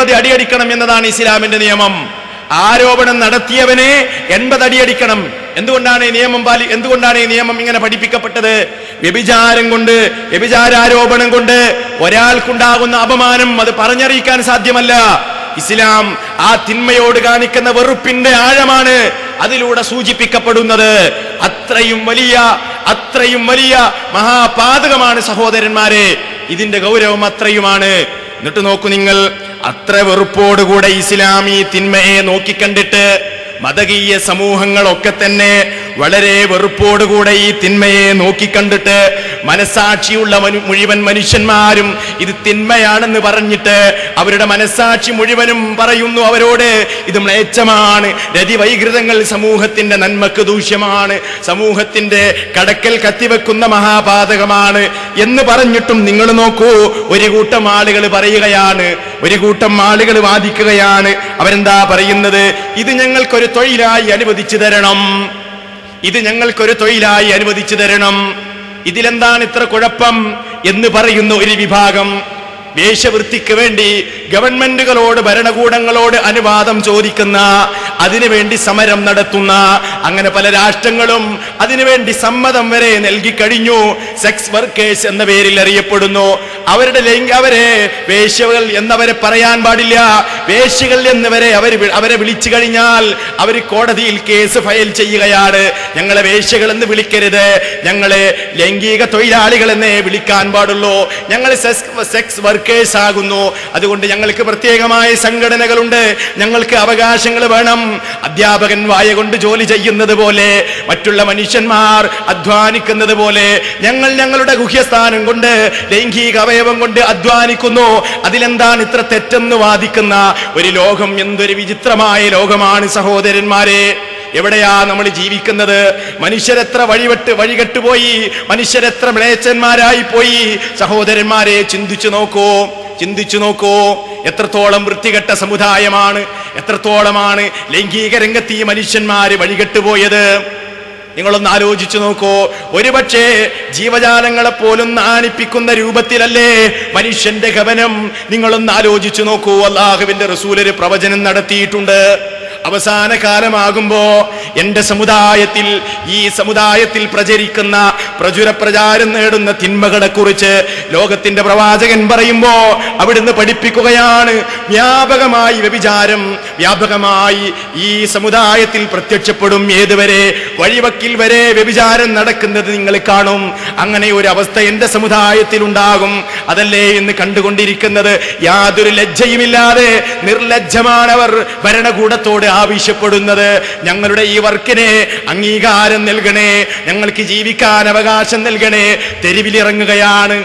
എൺപത് അടിയടിക്കണം എന്നതാണ് ഇസ്ലാമിന്റെ നിയമം ആരോപണം നടത്തിയവനെ എൺപത് അടിയടിക്കണം എന്തുകൊണ്ടാണ് ഈ നിയമം പാലി എന്തുകൊണ്ടാണ് ഈ നിയമം ഇങ്ങനെ പഠിപ്പിക്കപ്പെട്ടത് വ്യഭിചാരം കൊണ്ട് വ്യഭിചാരാരോപണം കൊണ്ട് ഒരാൾക്കുണ്ടാകുന്ന അപമാനം അത് പറഞ്ഞറിയിക്കാൻ സാധ്യമല്ല ഇസ്ലാം ആ തിന്മയോട് കാണിക്കുന്ന വെറുപ്പിന്റെ ആഴമാണ് അതിലൂടെ സൂചിപ്പിക്കപ്പെടുന്നത് അത്രയും വലിയ അത്രയും വലിയ മഹാപാതകമാണ് സഹോദരന്മാരെ ഇതിന്റെ ഗൗരവം അത്രയുമാണ് എന്നിട്ട് നോക്കൂ നിങ്ങൾ അത്ര വെറുപ്പോടുകൂടെ ഇസ്ലാം ഈ തിന്മയെ നോക്കിക്കണ്ടിട്ട് മതകീയ സമൂഹങ്ങളൊക്കെ തന്നെ വളരെ വെറുപ്പോടുകൂടെ ഈ തിന്മയെ നോക്കിക്കണ്ടിട്ട് മനസാക്ഷിയുള്ള മനു മുഴുവൻ മനുഷ്യന്മാരും ഇത് തിന്മയാണെന്ന് പറഞ്ഞിട്ട് അവരുടെ മനസാക്ഷി മുഴുവനും പറയുന്നു അവരോട് ഇത് മ്ലേച്ഛമാണ് രതിവൈകൃതങ്ങൾ സമൂഹത്തിന്റെ നന്മക്ക് ദൂഷ്യമാണ് സമൂഹത്തിന്റെ കടക്കൽ കത്തിവെക്കുന്ന മഹാപാതകമാണ് എന്ന് പറഞ്ഞിട്ടും നിങ്ങൾ നോക്കൂ ഒരു കൂട്ടം ആളുകൾ പറയുകയാണ് ഒരു കൂട്ടം ആളുകൾ വാദിക്കുകയാണ് അവരെന്താ പറയുന്നത് ഇത് ഞങ്ങൾക്കൊരു തൊഴിലായി അനുവദിച്ചു തരണം ഇത് ഞങ്ങൾക്കൊരു തൊഴിലായി അനുവദിച്ചു തരണം ഇതിലെന്താണ് ഇത്ര കുഴപ്പം എന്ന് പറയുന്ന ഒരു വിഭാഗം വേഷവൃത്തിക്ക് വേണ്ടി ഗവൺമെന്റുകളോട് ഭരണകൂടങ്ങളോട് അനുവാദം ചോദിക്കുന്ന അതിനുവേണ്ടി സമരം നടത്തുന്ന അങ്ങനെ പല രാഷ്ട്രങ്ങളും അതിനുവേണ്ടി സമ്മതം വരെ നൽകി കഴിഞ്ഞു സെക്സ് വർക്കേഴ്സ് എന്ന പേരിൽ അറിയപ്പെടുന്നു അവരുടെ ലിംഗ അവരെ വേശ്യകൾ എന്നവരെ പറയാൻ പാടില്ല വേശ്യകൾ എന്നിവരെ അവർ അവരെ വിളിച്ചു കഴിഞ്ഞാൽ അവർ കോടതിയിൽ കേസ് ഫയൽ ചെയ്യുകയാണ് ഞങ്ങളെ വേശ്യകൾ എന്ന് വിളിക്കരുത് ഞങ്ങളെ ലൈംഗിക തൊഴിലാളികൾ എന്നേ വിളിക്കാൻ പാടുള്ളൂ ഞങ്ങൾ സെക്സ് വർക്കേഴ്സ് ആകുന്നു അതുകൊണ്ട് ഞങ്ങൾക്ക് പ്രത്യേകമായ സംഘടനകളുണ്ട് ഞങ്ങൾക്ക് അവകാശങ്ങൾ വേണം അധ്യാപകൻ വായ കൊണ്ട് ജോലി ചെയ്യുന്നത് പോലെ മറ്റുള്ള മനുഷ്യന്മാർ അധ്വാനിക്കുന്നത് പോലെ ഞങ്ങൾ ഞങ്ങളുടെ ഗുഹ്യസ്ഥാനം കൊണ്ട് ലൈംഗിക അവയവം കൊണ്ട് അധ്വാനിക്കുന്നു അതിലെന്താണ് ഇത്ര തെറ്റെന്ന് വാദിക്കുന്ന ഒരു ലോകം എന്തൊരു വിചിത്രമായ ലോകമാണ് സഹോദരന്മാരെ എവിടെയാ നമ്മൾ ജീവിക്കുന്നത് മനുഷ്യരെത്ര വഴിവെട്ട് വഴികെട്ടുപോയി മനുഷ്യരെത്ര മ്ലേച്ഛന്മാരായി പോയി സഹോദരന്മാരെ ചിന്തിച്ചു നോക്കൂ ചിന്തിച്ചു നോക്കൂ എത്രത്തോളം വൃത്തികെട്ട സമുദായമാണ് എത്രത്തോളമാണ് ലൈംഗിക രംഗത്ത് ഈ മനുഷ്യന്മാര് വഴികെട്ടുപോയത് നിങ്ങളൊന്ന് ആലോചിച്ചു നോക്കൂ ഒരുപക്ഷെ ജീവജാലങ്ങളെ പോലും നാണിപ്പിക്കുന്ന രൂപത്തിലല്ലേ മനുഷ്യന്റെ ഗമനം നിങ്ങളൊന്ന് ആലോചിച്ചു നോക്കൂ അള്ളാഹുവിന്റെ റസൂലൊരു പ്രവചനം നടത്തിയിട്ടുണ്ട് അവസാന കാലമാകുമ്പോ എന്റെ സമുദായത്തിൽ ഈ സമുദായത്തിൽ പ്രചരിക്കുന്ന പ്രചുര പ്രചാരം നേടുന്ന തിന്മകളെ കുറിച്ച് ലോകത്തിന്റെ പ്രവാചകൻ പറയുമ്പോ അവിടുന്ന് പഠിപ്പിക്കുകയാണ് വ്യാപകമായി വ്യഭിചാരം വ്യാപകമായി ഈ സമുദായത്തിൽ പ്രത്യക്ഷപ്പെടും ഏതുവരെ വഴിവക്കിൽ വരെ വ്യഭിചാരം നടക്കുന്നത് നിങ്ങൾ കാണും അങ്ങനെ ഒരു അവസ്ഥ എന്റെ സമുദായത്തിൽ ഉണ്ടാകും അതല്ലേ ഇന്ന് കണ്ടുകൊണ്ടിരിക്കുന്നത് യാതൊരു ലജ്ജയുമില്ലാതെ നിർലജ്ജമാണവർ ഭരണകൂടത്തോട് ആവശ്യപ്പെടുന്നത് ഞങ്ങളുടെ ഈ വർക്കിനെ അംഗീകാരം നൽകണേ ഞങ്ങൾക്ക് ജീവിക്കാൻ അവകാശം നൽകണേ തെരുവിലിറങ്ങുകയാണ്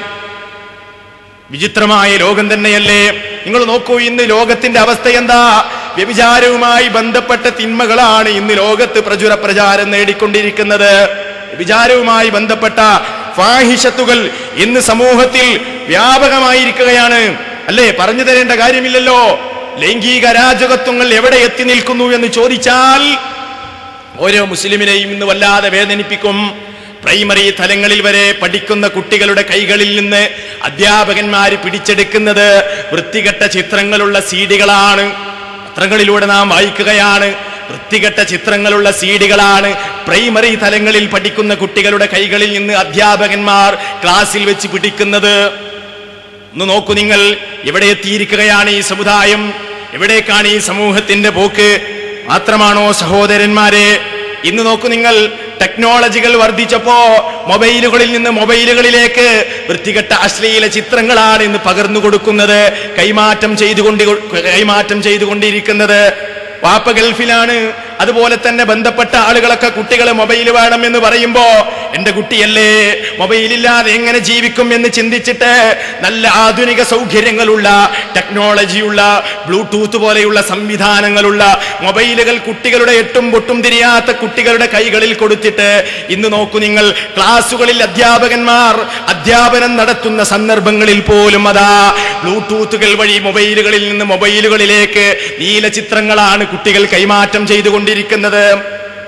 വിചിത്രമായ ലോകം തന്നെയല്ലേ നിങ്ങൾ നോക്കൂ ഇന്ന് ലോകത്തിന്റെ അവസ്ഥ എന്താ വ്യഭിചാരവുമായി ബന്ധപ്പെട്ട തിന്മകളാണ് ഇന്ന് ലോകത്ത് പ്രചുര പ്രചാരം നേടിക്കൊണ്ടിരിക്കുന്നത് വ്യഭിചാരവുമായി ബന്ധപ്പെട്ട ഫാഹിഷത്തുകൾ ഇന്ന് സമൂഹത്തിൽ വ്യാപകമായിരിക്കുകയാണ് അല്ലേ പറഞ്ഞു തരേണ്ട കാര്യമില്ലല്ലോ ലൈംഗിക അരാജകത്വങ്ങൾ എവിടെ എത്തി നിൽക്കുന്നു എന്ന് ചോദിച്ചാൽ ഓരോ മുസ്ലിമിനെയും ഇന്ന് വല്ലാതെ വേദനിപ്പിക്കും പ്രൈമറി തലങ്ങളിൽ വരെ പഠിക്കുന്ന കുട്ടികളുടെ കൈകളിൽ നിന്ന് അധ്യാപകന്മാര് പിടിച്ചെടുക്കുന്നത് വൃത്തികെട്ട ചിത്രങ്ങളുള്ള സീഡികളാണ് പത്രങ്ങളിലൂടെ നാം വായിക്കുകയാണ് വൃത്തികെട്ട ചിത്രങ്ങളുള്ള സീഡികളാണ് പ്രൈമറി തലങ്ങളിൽ പഠിക്കുന്ന കുട്ടികളുടെ കൈകളിൽ നിന്ന് അധ്യാപകന്മാർ ക്ലാസ്സിൽ വെച്ച് പിടിക്കുന്നത് ഒന്ന് നോക്കൂ നിങ്ങൾ എവിടെ എത്തിയിരിക്കുകയാണ് ഈ സമുദായം എവിടേക്കാണ് ഈ സമൂഹത്തിന്റെ പോക്ക് മാത്രമാണോ സഹോദരന്മാരെ ഇന്ന് നോക്കൂ നിങ്ങൾ ടെക്നോളജികൾ വർദ്ധിച്ചപ്പോ മൊബൈലുകളിൽ നിന്ന് മൊബൈലുകളിലേക്ക് വൃത്തികെട്ട അശ്ലീല ചിത്രങ്ങളാണ് ഇന്ന് പകർന്നു കൊടുക്കുന്നത് കൈമാറ്റം ചെയ്തുകൊണ്ട് കൈമാറ്റം ചെയ്തുകൊണ്ടിരിക്കുന്നത് വാപ്പ ഗൾഫിലാണ് അതുപോലെ തന്നെ ബന്ധപ്പെട്ട ആളുകളൊക്കെ കുട്ടികളെ മൊബൈൽ വേണം എന്ന് പറയുമ്പോ എന്റെ കുട്ടിയല്ലേ മൊബൈലില്ലാതെ എങ്ങനെ ജീവിക്കും എന്ന് ചിന്തിച്ചിട്ട് നല്ല ആധുനിക സൗകര്യങ്ങളുള്ള ടെക്നോളജിയുള്ള ബ്ലൂടൂത്ത് പോലെയുള്ള സംവിധാനങ്ങളുള്ള മൊബൈലുകൾ കുട്ടികളുടെ എട്ടും പൊട്ടും തിരിയാത്ത കുട്ടികളുടെ കൈകളിൽ കൊടുത്തിട്ട് ഇന്ന് നോക്കൂ നിങ്ങൾ ക്ലാസ്സുകളിൽ അധ്യാപകന്മാർ അധ്യാപനം നടത്തുന്ന സന്ദർഭങ്ങളിൽ പോലും അതാ ബ്ലൂടൂത്തുകൾ വഴി മൊബൈലുകളിൽ നിന്ന് മൊബൈലുകളിലേക്ക് നീല ചിത്രങ്ങളാണ് കുട്ടികൾ കൈമാറ്റം ചെയ്തുകൊണ്ടിരിക്കുന്നത്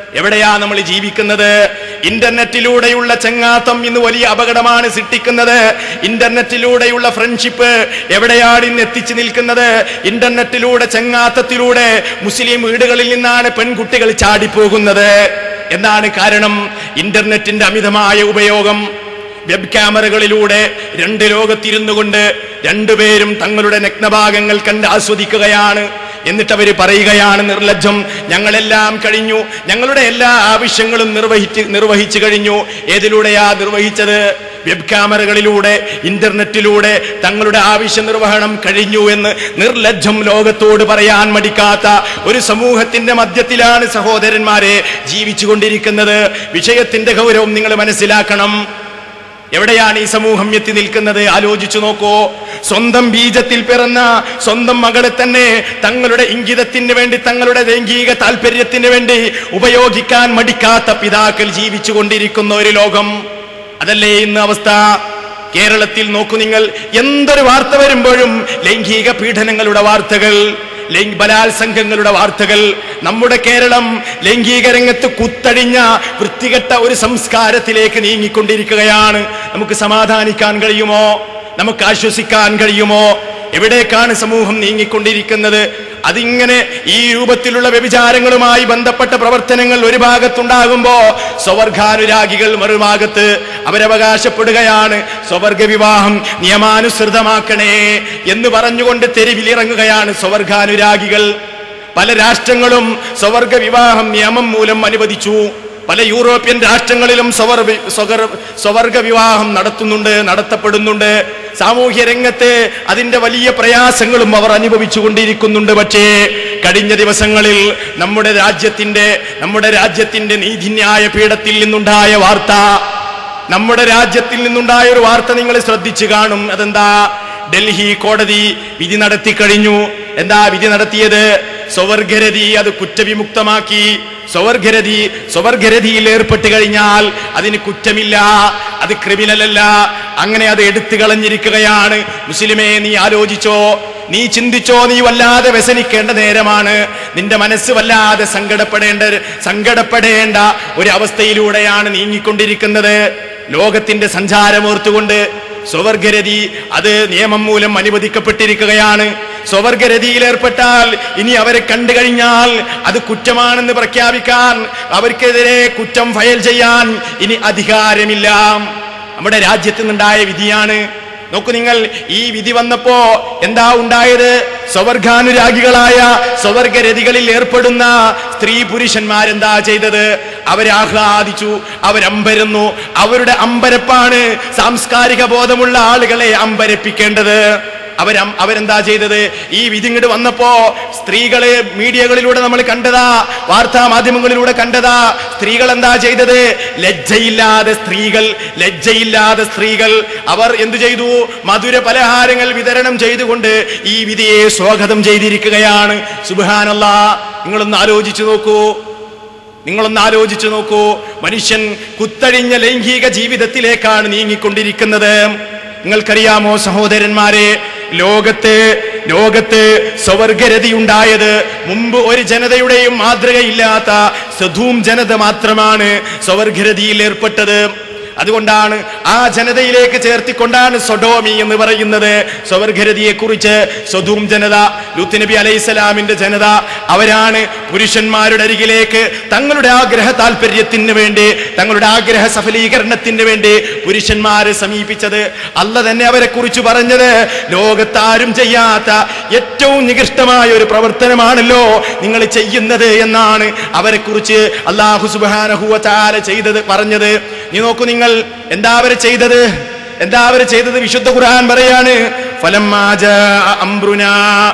എവിടെയാ നമ്മൾ ജീവിക്കുന്നത് ഇന്റർനെറ്റിലൂടെയുള്ള ചങ്ങാത്തം ഇന്ന് വലിയ അപകടമാണ് സൃഷ്ടിക്കുന്നത് ഇന്റർനെറ്റിലൂടെയുള്ള ഫ്രണ്ട്ഷിപ്പ് എവിടെയാണ് ഇന്ന് എത്തിച്ചു നിൽക്കുന്നത് ഇന്റർനെറ്റിലൂടെ ചങ്ങാത്തത്തിലൂടെ മുസ്ലിം വീടുകളിൽ നിന്നാണ് പെൺകുട്ടികൾ ചാടിപ്പോകുന്നത് എന്താണ് കാരണം ഇന്റർനെറ്റിന്റെ അമിതമായ ഉപയോഗം വെബ് ക്യാമറകളിലൂടെ രണ്ട് ലോകത്തിരുന്നു കൊണ്ട് രണ്ടുപേരും തങ്ങളുടെ നഗ്നഭാഗങ്ങൾ കണ്ട് ആസ്വദിക്കുകയാണ് എന്നിട്ട് അവർ പറയുകയാണ് നിർലജ്ജം ഞങ്ങളെല്ലാം കഴിഞ്ഞു ഞങ്ങളുടെ എല്ലാ ആവശ്യങ്ങളും നിർവഹിച്ച് നിർവഹിച്ചു കഴിഞ്ഞു ഏതിലൂടെയാ നിർവഹിച്ചത് വെബ് ക്യാമറകളിലൂടെ ഇന്റർനെറ്റിലൂടെ തങ്ങളുടെ ആവശ്യ നിർവഹണം കഴിഞ്ഞു എന്ന് നിർലജ്ജം ലോകത്തോട് പറയാൻ മടിക്കാത്ത ഒരു സമൂഹത്തിന്റെ മധ്യത്തിലാണ് സഹോദരന്മാരെ ജീവിച്ചുകൊണ്ടിരിക്കുന്നത് വിഷയത്തിന്റെ ഗൗരവം നിങ്ങൾ മനസ്സിലാക്കണം എവിടെയാണ് ഈ സമൂഹം എത്തി നിൽക്കുന്നത് ആലോചിച്ചു നോക്കൂ സ്വന്തം ബീജത്തിൽ പിറന്ന സ്വന്തം മകളെ തന്നെ തങ്ങളുടെ ഇംഗിതത്തിന് വേണ്ടി തങ്ങളുടെ ലൈംഗിക താല്പര്യത്തിന് വേണ്ടി ഉപയോഗിക്കാൻ മടിക്കാത്ത പിതാക്കൾ ജീവിച്ചു കൊണ്ടിരിക്കുന്ന ഒരു ലോകം അതല്ലേ ഇന്ന് അവസ്ഥ കേരളത്തിൽ നോക്കൂ നിങ്ങൾ എന്തൊരു വാർത്ത വരുമ്പോഴും ലൈംഗിക പീഡനങ്ങളുടെ വാർത്തകൾ ലൈംഗ ബലാത്സംഗങ്ങളുടെ വാർത്തകൾ നമ്മുടെ കേരളം ലൈംഗിക രംഗത്ത് കുത്തടിഞ്ഞ വൃത്തികെട്ട ഒരു സംസ്കാരത്തിലേക്ക് നീങ്ങിക്കൊണ്ടിരിക്കുകയാണ് നമുക്ക് സമാധാനിക്കാൻ കഴിയുമോ നമുക്ക് ആശ്വസിക്കാൻ കഴിയുമോ എവിടേക്കാണ് സമൂഹം നീങ്ങിക്കൊണ്ടിരിക്കുന്നത് അതിങ്ങനെ ഈ രൂപത്തിലുള്ള വ്യഭിചാരങ്ങളുമായി ബന്ധപ്പെട്ട പ്രവർത്തനങ്ങൾ ഒരു ഭാഗത്തുണ്ടാകുമ്പോ സ്വവർഗാനുരാഗികൾ മറുഭാഗത്ത് അവരവകാശപ്പെടുകയാണ് സ്വവർഗ വിവാഹം നിയമാനുസൃതമാക്കണേ എന്ന് പറഞ്ഞുകൊണ്ട് തെരുവിലിറങ്ങുകയാണ് സ്വവർഗാനുരാഗികൾ പല രാഷ്ട്രങ്ങളും സ്വവർഗ വിവാഹം നിയമം മൂലം അനുവദിച്ചു പല യൂറോപ്യൻ രാഷ്ട്രങ്ങളിലും സ്വവർ വി- സ്വകർ- സ്വവർഗ വിവാഹം നടത്തുന്നുണ്ട് നടത്തപ്പെടുന്നുണ്ട് സാമൂഹ്യ രംഗത്ത് അതിന്റെ വലിയ പ്രയാസങ്ങളും അവർ അനുഭവിച്ചു കൊണ്ടിരിക്കുന്നുണ്ട് പക്ഷേ കഴിഞ്ഞ ദിവസങ്ങളിൽ നമ്മുടെ രാജ്യത്തിന്റെ നമ്മുടെ രാജ്യത്തിന്റെ നീതിന്യായ പീഠത്തിൽ നിന്നുണ്ടായ വാർത്ത നമ്മുടെ രാജ്യത്തിൽ നിന്നുണ്ടായ ഒരു വാർത്ത നിങ്ങൾ ശ്രദ്ധിച്ചു കാണും അതെന്താ ഡൽഹി കോടതി വിധി നടത്തി കഴിഞ്ഞു എന്താ വിധി നടത്തിയത് സ്വവർഗരതി അത് കുറ്റവിമുക്തമാക്കി സ്വവർഗരതി സ്വവർഗരതിയിൽ ഏർപ്പെട്ട് കഴിഞ്ഞാൽ അതിന് കുറ്റമില്ല അത് ക്രിമിനൽ അല്ല അങ്ങനെ അത് എടുത്തു കളഞ്ഞിരിക്കുകയാണ് മുസ്ലിമേ നീ ആലോചിച്ചോ നീ ചിന്തിച്ചോ നീ വല്ലാതെ വ്യസനിക്കേണ്ട നേരമാണ് നിന്റെ മനസ്സ് വല്ലാതെ സങ്കടപ്പെടേണ്ട സങ്കടപ്പെടേണ്ട ഒരു അവസ്ഥയിലൂടെയാണ് നീങ്ങിക്കൊണ്ടിരിക്കുന്നത് ലോകത്തിന്റെ സഞ്ചാരമോർത്തുകൊണ്ട് സ്വവർഗരതി അത് നിയമം മൂലം അനുവദിക്കപ്പെട്ടിരിക്കുകയാണ് സ്വവർഗരതിയിൽ ഏർപ്പെട്ടാൽ ഇനി അവരെ കണ്ടു കഴിഞ്ഞാൽ അത് കുറ്റമാണെന്ന് പ്രഖ്യാപിക്കാൻ അവർക്കെതിരെ കുറ്റം ഫയൽ ചെയ്യാൻ ഇനി അധികാരമില്ല നമ്മുടെ രാജ്യത്ത് നിന്നുണ്ടായ വിധിയാണ് നോക്കൂ നിങ്ങൾ ഈ വിധി വന്നപ്പോ എന്താ ഉണ്ടായത് സ്വവർഗാനുരാഗികളായ സ്വവർഗരതികളിൽ ഏർപ്പെടുന്ന സ്ത്രീ പുരുഷന്മാരെന്താ ചെയ്തത് അവരെ ആഹ്ലാദിച്ചു അവരമ്പരന്നു അവരുടെ അമ്പരപ്പാണ് സാംസ്കാരിക ബോധമുള്ള ആളുകളെ അമ്പരപ്പിക്കേണ്ടത് അവരം അവരെന്താ ചെയ്തത് ഈ വിധി ഇങ്ങോട്ട് വന്നപ്പോ സ്ത്രീകളെ മീഡിയകളിലൂടെ നമ്മൾ കണ്ടതാ വാർത്താ മാധ്യമങ്ങളിലൂടെ കണ്ടതാ സ്ത്രീകൾ എന്താ ചെയ്തത് ലജ്ജയില്ലാതെ സ്ത്രീകൾ ലജ്ജയില്ലാതെ സ്ത്രീകൾ അവർ എന്തു ചെയ്തു മധുര പലഹാരങ്ങൾ വിതരണം ചെയ്തുകൊണ്ട് ഈ വിധിയെ സ്വാഗതം ചെയ്തിരിക്കുകയാണ് സുബാനല്ല നിങ്ങളൊന്ന് ആലോചിച്ചു നോക്കൂ നിങ്ങളൊന്ന് ആലോചിച്ചു നോക്കൂ മനുഷ്യൻ കുത്തഴിഞ്ഞ ലൈംഗിക ജീവിതത്തിലേക്കാണ് നീങ്ങിക്കൊണ്ടിരിക്കുന്നത് നിങ്ങൾക്കറിയാമോ സഹോദരന്മാരെ ലോകത്ത് ലോകത്ത് സ്വവർഗരതി ഉണ്ടായത് മുമ്പ് ഒരു ജനതയുടെയും മാതൃകയില്ലാത്ത സധൂം ജനത മാത്രമാണ് സ്വവർഗരതിയിൽ ഏർപ്പെട്ടത് അതുകൊണ്ടാണ് ആ ജനതയിലേക്ക് ചേർത്തിക്കൊണ്ടാണ് സൊഡോമി എന്ന് പറയുന്നത് സ്വവർഗരതിയെ കുറിച്ച് സ്വധൂം ജനത ലൂത്ത് നബി അലൈഹിസ്സലാമിന്റെ ജനത അവരാണ് പുരുഷന്മാരുടെ അരികിലേക്ക് തങ്ങളുടെ ആഗ്രഹ താല്പര്യത്തിന് വേണ്ടി തങ്ങളുടെ ആഗ്രഹ സഫലീകരണത്തിന് വേണ്ടി പുരുഷന്മാരെ സമീപിച്ചത് അല്ല തന്നെ അവരെ കുറിച്ച് പറഞ്ഞത് ലോകത്താരും ചെയ്യാത്ത ഏറ്റവും നികൃഷ്ടമായ ഒരു പ്രവർത്തനമാണല്ലോ നിങ്ങൾ ചെയ്യുന്നത് എന്നാണ് അവരെ കുറിച്ച് അള്ളാഹു സുബാനഹുവ ചാല ചെയ്തത് പറഞ്ഞത് നീ നോക്കൂ നിങ്ങൾ എന്താ അവര് ചെയ്തത് എന്താ അവര് ചെയ്തത് വിശുദ്ധ ഖുർആൻ പറയാണ് ഫലമ്മാ ജാഅ അംറുനാ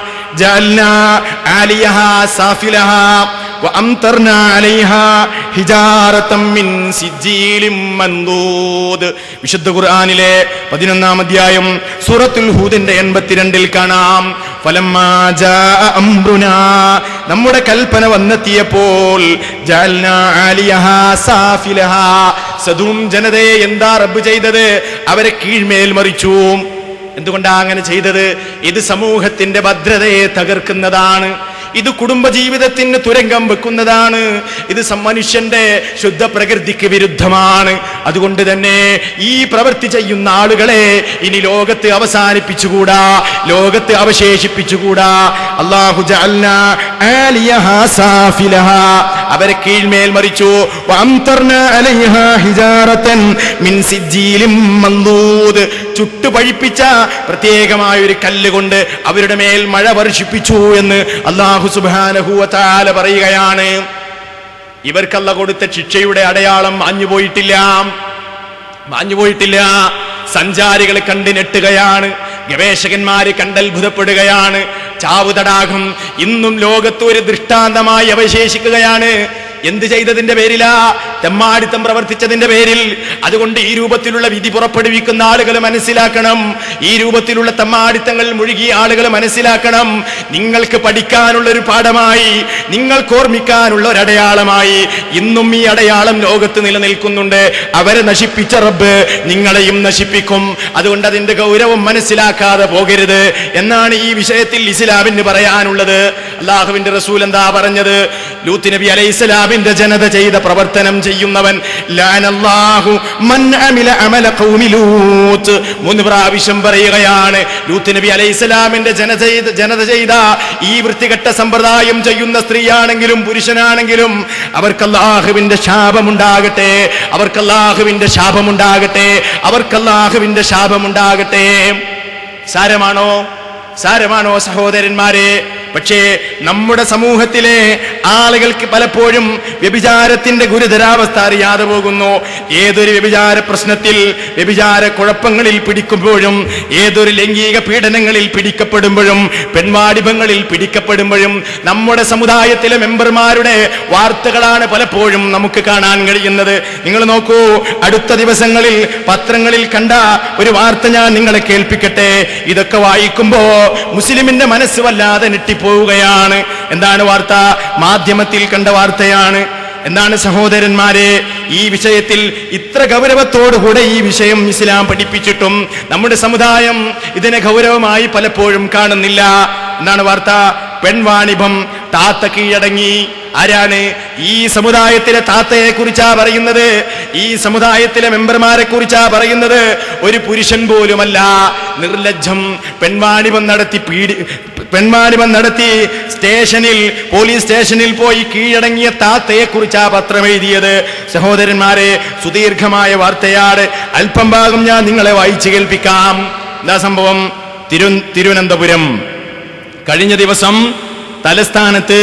ജഅൽനാ ആലിയഹാ സാഫിലഹാ وأمطرنا عليها حجارة من سجيل منضود വിശുദ്ധ ഖുർആനിലെ പതിനൊന്നാം അധ്യായം സൂറത്തുൽ ഹൂദിന്റെ എൺപത്തിരണ്ടിൽ കാണാം ഫലമ്മാ ജാഅ അംറുനാ നമ്മുടെ കൽപ്പന വന്നെത്തിയപ്പോൾ ജഅൽനാ ആലിയഹാ സാഫിലഹാ സദൂം ജനതയെ എന്താ റബ്ബ് ചെയ്തത് അവരെ കീഴ്മേൽ മറിച്ചു എന്തുകൊണ്ടാ അങ്ങനെ ചെയ്തത് ഇത് സമൂഹത്തിന്റെ ഭദ്രതയെ തകർക്കുന്നതാണ് ഇത് കുടുംബജീവിതത്തിന് തുരങ്കം വെക്കുന്നതാണ് ഇത് സം- മനുഷ്യന്റെ ശുദ്ധ പ്രകൃതിക്ക് വിരുദ്ധമാണ് അതുകൊണ്ട് തന്നെ ഈ പ്രവൃത്തി ചെയ്യുന്ന ആളുകളെ ഇനി ലോകത്ത് അവസാനിപ്പിച്ചുകൂടാ ലോകത്ത് അവശേഷിപ്പിച്ചുകൂടാ അള്ളാഹു ജഅൽനാ ആലിയഹാ സാഫിലഹാ. അവരെ കീഴ്മേൽ മറിച്ചു വഅംതർനാ അലൈഹാ ഹിജാറത്തൻ മിൻ സിജ്ജീലിൻ മൻദൂദ്. ചുട്ടുപഴിപ്പിച്ച പ്രത്യേകമായ ഒരു കല്ല് കൊണ്ട് അവരുടെ മേൽ മഴ വർഷിപ്പിച്ചു എന്ന് അള്ളാഹു സുബ്ഹാനഹു വതആല പറയുകയാണ് ഇവർക്കല്ല കൊടുത്ത ശിക്ഷയുടെ അടയാളം മാഞ്ഞുപോയിട്ടില്ല മാഞ്ഞുപോയിട്ടില്ല സഞ്ചാരികൾ കണ്ടു ഞെട്ടുകയാണ് ഗവേഷകന്മാര് കണ്ടത്ഭുതപ്പെടുകയാണ് ചാവു തടാകം ഇന്നും ലോകത്ത് ഒരു ദൃഷ്ടാന്തമായി അവശേഷിക്കുകയാണ് എന്ത് ചെയ്തതിന്റെ പേരിലാ തെമ്മാടിത്തം പ്രവർത്തിച്ചതിന്റെ പേരിൽ അതുകൊണ്ട് ഈ രൂപത്തിലുള്ള വിധി പുറപ്പെടുവിക്കുന്ന ആളുകൾ മനസ്സിലാക്കണം ഈ രൂപത്തിലുള്ള തെമ്മാടിത്തങ്ങൾ മുഴുകിയ ആളുകൾ മനസ്സിലാക്കണം നിങ്ങൾക്ക് പഠിക്കാനുള്ള ഒരു പാഠമായി നിങ്ങൾക്ക് ഓർമ്മിക്കാനുള്ള ഒരു അടയാളമായി ഇന്നും ഈ അടയാളം ലോകത്ത് നിലനിൽക്കുന്നുണ്ട് അവരെ നശിപ്പിച്ച റബ്ബ് നിങ്ങളെയും നശിപ്പിക്കും അതുകൊണ്ട് അതിന്റെ ഗൗരവം മനസ്സിലാക്കാതെ പോകരുത് എന്നാണ് ഈ വിഷയത്തിൽ ഇസ്ലാമിന് പറയാനുള്ളത് അള്ളാഹുവിന്റെ റസൂൽ എന്താ പറഞ്ഞത് ലൂത്ത് നബി അലൈഹി ഇസ്ലാമിന്റെ ജനത ചെയ്ത പ്രവർത്തനം ചെയ്യുന്നവൻ ലാനല്ലാഹു മൻ അമില അമല ഖൗമി ലൂത്ത് മൂന്ന് പ്രാവശ്യം പറയുകയാണ് ലൂത്ത് നബി അലൈഹി ഇസ്ലാമിന്റെ ജനത ചെയ്ത ജനത ചെയ്ത ഈ വൃത്തികെട്ട സമ്പ്രദായം ചെയ്യുന്ന സ്ത്രീയാണെങ്കിലും പുരുഷനാണെങ്കിലും അവർക്ക് അല്ലാഹുവിന്റെ ശാപമുണ്ടാകട്ടെ അവർക്ക് അല്ലാഹുവിന്റെ ശാപമുണ്ടാകട്ടെ അവർക്ക് അല്ലാഹുവിന്റെ ശാപമുണ്ടാകട്ടെ സാരമാണോ സാരമാണോ സഹോദരന്മാരെ പക്ഷേ നമ്മുടെ സമൂഹത്തിലെ ആളുകൾക്ക് പലപ്പോഴും വ്യഭിചാരത്തിന്റെ ഗുരുതരാവസ്ഥ അറിയാതെ പോകുന്നു ഏതൊരു വ്യഭിചാര പ്രശ്നത്തിൽ വ്യഭിചാര കുഴപ്പങ്ങളിൽ പിടിക്കുമ്പോഴും ഏതൊരു ലൈംഗിക പീഡനങ്ങളിൽ പിടിക്കപ്പെടുമ്പോഴും പെൺവാടിഭങ്ങളിൽ പിടിക്കപ്പെടുമ്പോഴും നമ്മുടെ സമുദായത്തിലെ മെമ്പർമാരുടെ വാർത്തകളാണ് പലപ്പോഴും നമുക്ക് കാണാൻ കഴിയുന്നത് നിങ്ങൾ നോക്കൂ അടുത്ത ദിവസങ്ങളിൽ പത്രങ്ങളിൽ കണ്ട ഒരു വാർത്ത ഞാൻ നിങ്ങളെ കേൾപ്പിക്കട്ടെ ഇതൊക്കെ വായിക്കുമ്പോ മുസ്ലിമിന്റെ മനസ്സ് വല്ലാതെ ഞെട്ടിപ്പോവുകയാണ് എന്താണ് വാർത്ത മാധ്യമത്തിൽ കണ്ട വാർത്തയാണ് എന്താണ് സഹോദരന്മാരെ ഈ വിഷയത്തിൽ ഇത്ര ഗൗരവത്തോടുകൂടെ ഈ വിഷയം ഇസ്ലാം പഠിപ്പിച്ചിട്ടും നമ്മുടെ സമുദായം ഇതിനെ ഗൗരവമായി പലപ്പോഴും കാണുന്നില്ല എന്താണ് വാർത്ത പെൺവാണിഭം താത്ത കീഴടങ്ങി ആരാണ് ഈ സമുദായത്തിലെ താത്തയെ കുറിച്ചാ പറയുന്നത് ഈ സമുദായത്തിലെ മെമ്പർമാരെ കുറിച്ചാ പറയുന്നത് ഒരു പുരുഷൻ പോലുമല്ല നിർലജ്ജം പെൺവാണിഭം നടത്തി പീഡി പെൺവാണിഭം നടത്തി സ്റ്റേഷനിൽ പോലീസ് സ്റ്റേഷനിൽ പോയി കീഴടങ്ങിയ താത്തയെ കുറിച്ചാ പത്രം എഴുതിയത് സഹോദരന്മാരെ സുദീർഘമായ വാർത്തയാണ് അല്പം ഭാഗം ഞാൻ നിങ്ങളെ വായിച്ചു കേൾപ്പിക്കാം എന്താ സംഭവം തിരു തിരുവനന്തപുരം കഴിഞ്ഞ ദിവസം തലസ്ഥാനത്ത്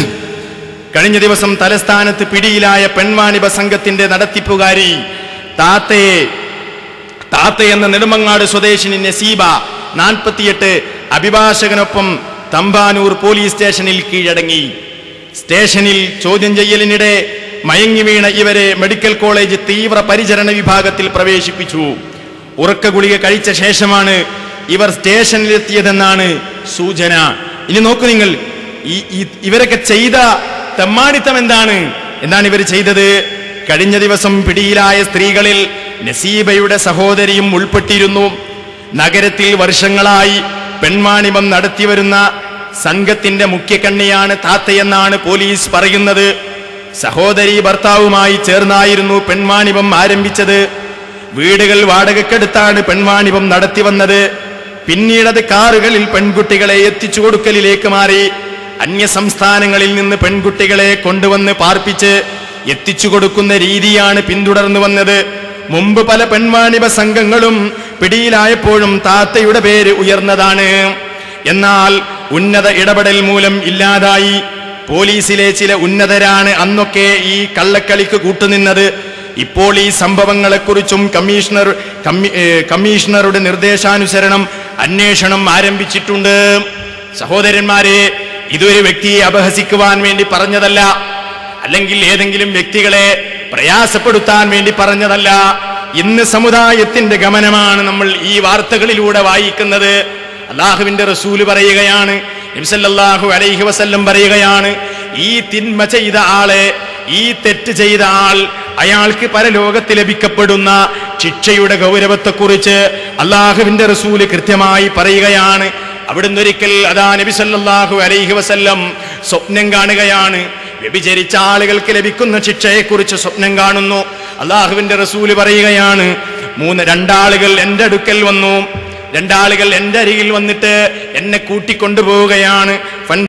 കഴിഞ്ഞ ദിവസം തലസ്ഥാനത്ത് പിടിയിലായ പെൺവാണിഭ സംഘത്തിന്റെ നടത്തിപ്പുകാരി താത്തയെ താത്ത എന്ന നെടുമങ്ങാട് സ്വദേശിനി നസീബ നാൽപ്പത്തിയെട്ട് അഭിഭാഷകനൊപ്പം തമ്പാനൂർ പോലീസ് സ്റ്റേഷനിൽ കീഴടങ്ങി സ്റ്റേഷനിൽ ചോദ്യം ചെയ്യലിനിടെ മയങ്ങി വീണ ഇവരെ മെഡിക്കൽ കോളേജ് തീവ്ര പരിചരണ വിഭാഗത്തിൽ പ്രവേശിപ്പിച്ചു ഉറക്ക ഗുളിക കഴിച്ച ശേഷമാണ് ഇവർ സ്റ്റേഷനിലെത്തിയതെന്നാണ് സൂചന ഇനി നോക്കൂ നിങ്ങൾ ഈ ഈ- ഇവരൊക്കെ ചെയ്ത തെമ്മാടിത്തം എന്താണ് എന്താണ് ഇവർ ചെയ്തത് കഴിഞ്ഞ ദിവസം പിടിയിലായ സ്ത്രീകളിൽ നസീബയുടെ സഹോദരിയും ഉൾപ്പെട്ടിരുന്നു നഗരത്തിൽ വർഷങ്ങളായി പെൺവാണിഭം നടത്തിവരുന്ന സംഘത്തിന്റെ മുഖ്യകണ്ണിയാണ് താത്തയെന്നാണ് പോലീസ് പറയുന്നത് സഹോദരി ഭർത്താവുമായി ചേർന്നായിരുന്നു പെൺവാണിഭം ആരംഭിച്ചത് വീടുകൾ വാടകക്കെടുത്താണ് പെൺവാണിഭം നടത്തി വന്നത് പിന്നീടത് കാറുകളിൽ പെൺകുട്ടികളെ എത്തിച്ചു കൊടുക്കലിലേക്ക് മാറി അന്യ സംസ്ഥാനങ്ങളിൽ നിന്ന് പെൺകുട്ടികളെ കൊണ്ടുവന്ന് പാർപ്പിച്ച് എത്തിച്ചു കൊടുക്കുന്ന രീതിയാണ് പിന്തുടർന്നു വന്നത് മുമ്പ് പല പെൺവാണിഭ സംഘങ്ങളും പിടിയിലായപ്പോഴും താത്തയുടെ പേര് ഉയർന്നതാണ് എന്നാൽ ഉന്നത ഇടപെടൽ മൂലം ഇല്ലാതായി പോലീസിലെ ചില ഉന്നതരാണ് അന്നൊക്കെ ഈ കള്ളക്കളിക്ക് കൂട്ടുനിന്നത് ഇപ്പോൾ ഈ സംഭവങ്ങളെക്കുറിച്ചും കമ്മീഷണർ കമ്മി- ഏ, കമ്മീഷണറുടെ നിർദ്ദേശാനുസരണം അന്വേഷണം ആരംഭിച്ചിട്ടുണ്ട് സഹോദരന്മാരെ ഇതൊരു വ്യക്തിയെ അപഹസിക്കുവാൻ വേണ്ടി പറഞ്ഞതല്ല അല്ലെങ്കിൽ ഏതെങ്കിലും വ്യക്തികളെ പ്രയാസപ്പെടുത്താൻ വേണ്ടി പറഞ്ഞതല്ല ഇന്ന് സമുദായത്തിന്റെ ഗമനമാണ് നമ്മൾ ഈ വാർത്തകളിലൂടെ വായിക്കുന്നത് അള്ളാഹുവിന്റെ റസൂല് പറയുകയാണ് നബിസല്ലാഹു അലൈഹി വസല്ലം പറയുകയാണ് ഈ തിന്മ ചെയ്ത ആളെ ഈ തെറ്റ് ചെയ്ത ആൾ അയാൾക്ക് പരലോകത്ത് ലഭിക്കപ്പെടുന്ന ശിക്ഷയുടെ ഗൗരവത്തെക്കുറിച്ച് അള്ളാഹുവിന്റെ റസൂല് കൃത്യമായി പറയുകയാണ് അവിടുന്ന് ഒരിക്കൽ അതാ നബി സല്ലല്ലാഹു അലൈഹി വസല്ലം സ്വപ്നം കാണുകയാണ് വ്യഭിചരിച്ച ആളുകൾക്ക് ലഭിക്കുന്ന ശിക്ഷയെക്കുറിച്ച് സ്വപ്നം കാണുന്നു അള്ളാഹുവിന്റെ റസൂല് പറയുകയാണ് മൂന്ന് രണ്ടാളുകൾ എൻ്റെ അടുക്കൽ വന്നു രണ്ടാളുകൾ എൻ്റെ അരികിൽ വന്നിട്ട് എന്നെ കൂട്ടിക്കൊണ്ടുപോവുകയാണ്